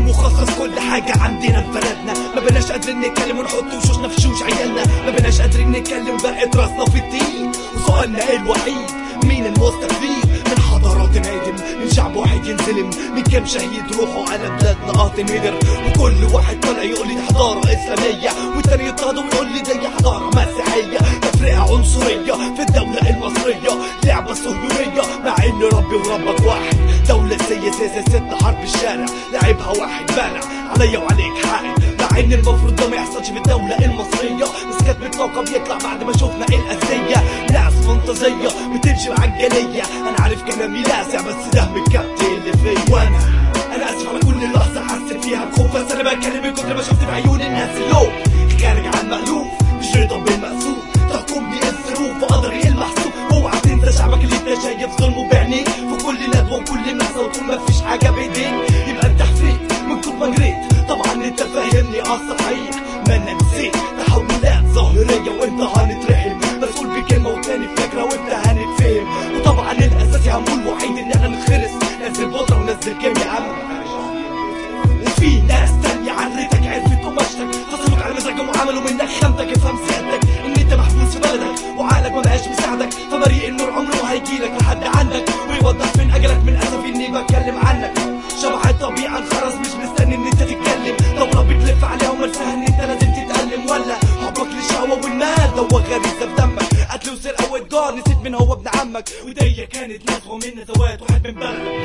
مخصص كل حاجة عندنا في بلدنا ما بناش قادرين نتكلم ونحط وشوشنا في شوش عيالنا ما بناش قادرين نتكلم بقت راسنا في الدين وسؤالنا الوحيد مين المستفيد من حضارات انهدم من شعب واحد ينظلم من كام شهيد روحوا على بلادنا اه تنهدر وكل واحد طالع يقول لي دي حضارة إسلامية والتاني يضطهد ويقول لي دي حضارة مسيحية تفرقة عنصرية في الدولة المصرية لعبة صهيونية مع إن ربي وربك واحد دولة سياسية ست حرب الشارع لعبها واحد بارع عليا وعليك حق مع ان المفروض ده ما يحصلش في الدولة المصرية بس كانت بتوقع بيطلع بعد ما شفنا ايه الأذية ناس فانتازية بتمشي مع الجالية انا عارف كلامي لاسع بس ده من الكابتن اللي فيا وانا انا اسف على كل لحظة حسيت فيها بخوف بس انا بتكلم من كتر ما شفت بعيون الناس اللوم خارج عن مألوف مش رضا بالمأسوف تحكمني الظروف وقدري المحسوب اوعى تنسى شعبك اللي انت شايف ظلمه بعينيك في كل ندوة وكل لحظة وطول ما فيش حاجة بايديك يبقى انت حفيت من كتر ما جريت طبعا انت فاهمني اه صحيح ما انا نسيت تحولات ظاهرية وانت هنترحم مسؤول بكلمة وتاني فكرة وانت هنتفهم وطبعا الاساسي همه الوحيد ان احنا نتخرس نزل بودرة ونزل كيمياء عم وفي ناس تانية عرتك عرفت قماشتك حصلوك على مزاجهم وعملوا منك خامتك افهم سيادتك ان انت محبوس في بلدك وعقلك ما بقاش مساعدك فبريء النور عمره ما هيجيلك لحد عندك ويوضح فين اجلك من اسف اني بتكلم عنك شبح الطبيعة انخرس مش مستني ان انت تتكلم دورة بتلف عليها ومرساها ان انت لازم تتألم ولا حبك للشهوة والمال دوى غريزة في دمك قتل وسرقة والدار نسيت من هو ابن عمك ودي كانت نزوة من نزوات واحد من بلدك